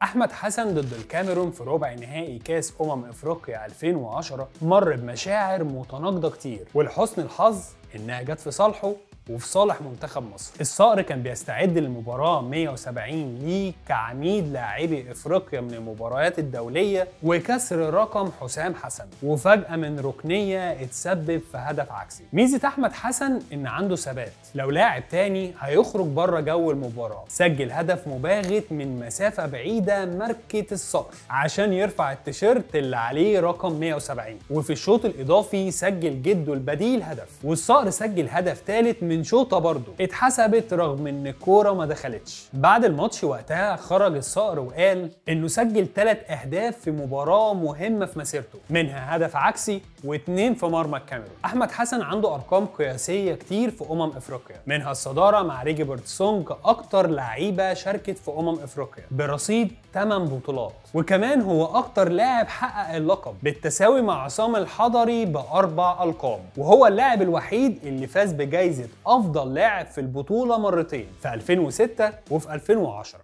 احمد حسن ضد الكاميرون في ربع نهائي كاس امم افريقيا 2010 مر بمشاعر متناقضه كتير ولحسن الحظ انها جت في صالحه وفي صالح منتخب مصر الصقر كان بيستعد للمباراة 170 ليه كعميد لاعبي افريقيا من المباريات الدولية وكسر رقم حسام حسن وفجأة من ركنية اتسبب في هدف عكسي ميزة احمد حسن ان عنده ثبات لو لاعب تاني هيخرج بره جو المباراة سجل هدف مباغت من مسافة بعيدة ماركة الصقر عشان يرفع التيشيرت اللي عليه رقم 170 وفي الشوط الاضافي سجل جده البديل هدف والصقر سجل هدف ثالث من شوطه برضه اتحسبت رغم ان الكوره ما دخلتش بعد الماتش وقتها خرج الصقر وقال انه سجل ثلاث اهداف في مباراه مهمه في مسيرته منها هدف عكسي واثنين في مرمى الكاميرون احمد حسن عنده ارقام قياسيه كتير في امم افريقيا منها الصداره مع ريجيبرت سونج اكتر لعيبه شاركت في امم افريقيا برصيد 8 بطولات وكمان هو اكتر لاعب حقق اللقب بالتساوي مع عصام الحضري باربع القاب وهو اللاعب الوحيد اللي فاز بجائزه افضل لاعب في البطوله مرتين في 2006 وفي 2010